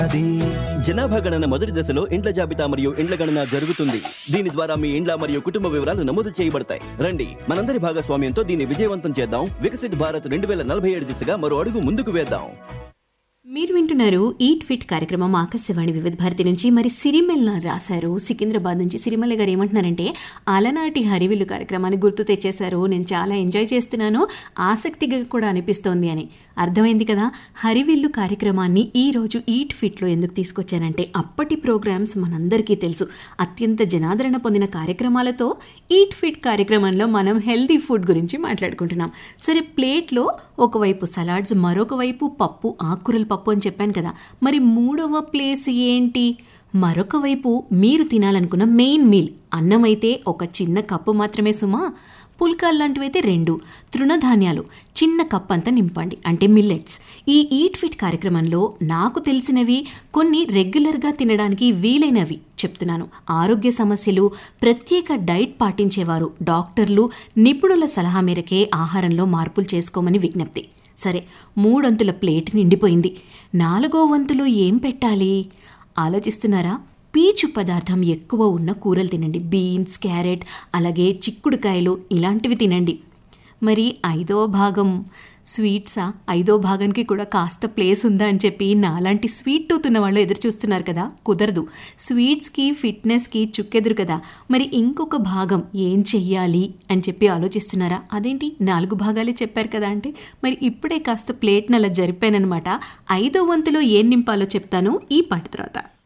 జనాభా గణన మొదటి దశలో ఇండ్ల జాబితా మరియు ఇండ్ల గణన జరుగుతుంది దీని ద్వారా మీ ఇండ్ల మరియు కుటుంబ వివరాలు నమోదు చేయబడతాయి రండి మనందరి భాగస్వామ్యంతో దీన్ని విజయవంతం చేద్దాం వికసిత్ భారత్ రెండు వేల నలభై ఏడు దిశగా మరో అడుగు ముందుకు వేద్దాం మీరు వింటున్నారు ఈట్ ఫిట్ కార్యక్రమం ఆకాశవాణి వివిధ భారతి నుంచి మరి సిరిమెల్ల రాశారు సికింద్రాబాద్ నుంచి సిరిమల్ల గారు ఏమంటున్నారంటే అలనాటి హరివిల్లు కార్యక్రమాన్ని గుర్తు తెచ్చేశారు నేను చాలా ఎంజాయ్ చేస్తున్నాను ఆసక్తిగా కూడా అనిపిస్తోంది అని అర్థమైంది కదా హరివిల్లు కార్యక్రమాన్ని ఈ రోజు ఈట్ ఫిట్లో ఎందుకు తీసుకొచ్చానంటే అప్పటి ప్రోగ్రామ్స్ మనందరికీ తెలుసు అత్యంత జనాదరణ పొందిన కార్యక్రమాలతో ఈట్ ఫిట్ కార్యక్రమంలో మనం హెల్దీ ఫుడ్ గురించి మాట్లాడుకుంటున్నాం సరే ప్లేట్లో ఒకవైపు సలాడ్స్ మరొక వైపు పప్పు ఆకుకూరల పప్పు అని చెప్పాను కదా మరి మూడవ ప్లేస్ ఏంటి మరొక వైపు మీరు తినాలనుకున్న మెయిన్ మీల్ అన్నం అయితే ఒక చిన్న కప్పు మాత్రమే సుమా పుల్కాలు లాంటివైతే రెండు తృణధాన్యాలు చిన్న కప్ అంతా నింపండి అంటే మిల్లెట్స్ ఈ ఈట్ ఫిట్ కార్యక్రమంలో నాకు తెలిసినవి కొన్ని రెగ్యులర్గా తినడానికి వీలైనవి చెప్తున్నాను ఆరోగ్య సమస్యలు ప్రత్యేక డైట్ పాటించేవారు డాక్టర్లు నిపుణుల సలహా మేరకే ఆహారంలో మార్పులు చేసుకోమని విజ్ఞప్తి సరే మూడొంతుల ప్లేట్ నిండిపోయింది నాలుగో వంతులో ఏం పెట్టాలి ఆలోచిస్తున్నారా పీచు పదార్థం ఎక్కువ ఉన్న కూరలు తినండి బీన్స్ క్యారెట్ అలాగే చిక్కుడుకాయలు ఇలాంటివి తినండి మరి ఐదో భాగం స్వీట్సా ఐదో భాగానికి కూడా కాస్త ప్లేస్ ఉందా అని చెప్పి నాలాంటి స్వీట్ టూత్ ఉన్న వాళ్ళు ఎదురు చూస్తున్నారు కదా కుదరదు స్వీట్స్కి ఫిట్నెస్కి చుక్కెదురు కదా మరి ఇంకొక భాగం ఏం చెయ్యాలి అని చెప్పి ఆలోచిస్తున్నారా అదేంటి నాలుగు భాగాలే చెప్పారు కదా అంటే మరి ఇప్పుడే కాస్త ప్లేట్ని అలా జరిపానమాట ఐదో వంతులో ఏం నింపాలో చెప్తాను ఈ పాట తర్వాత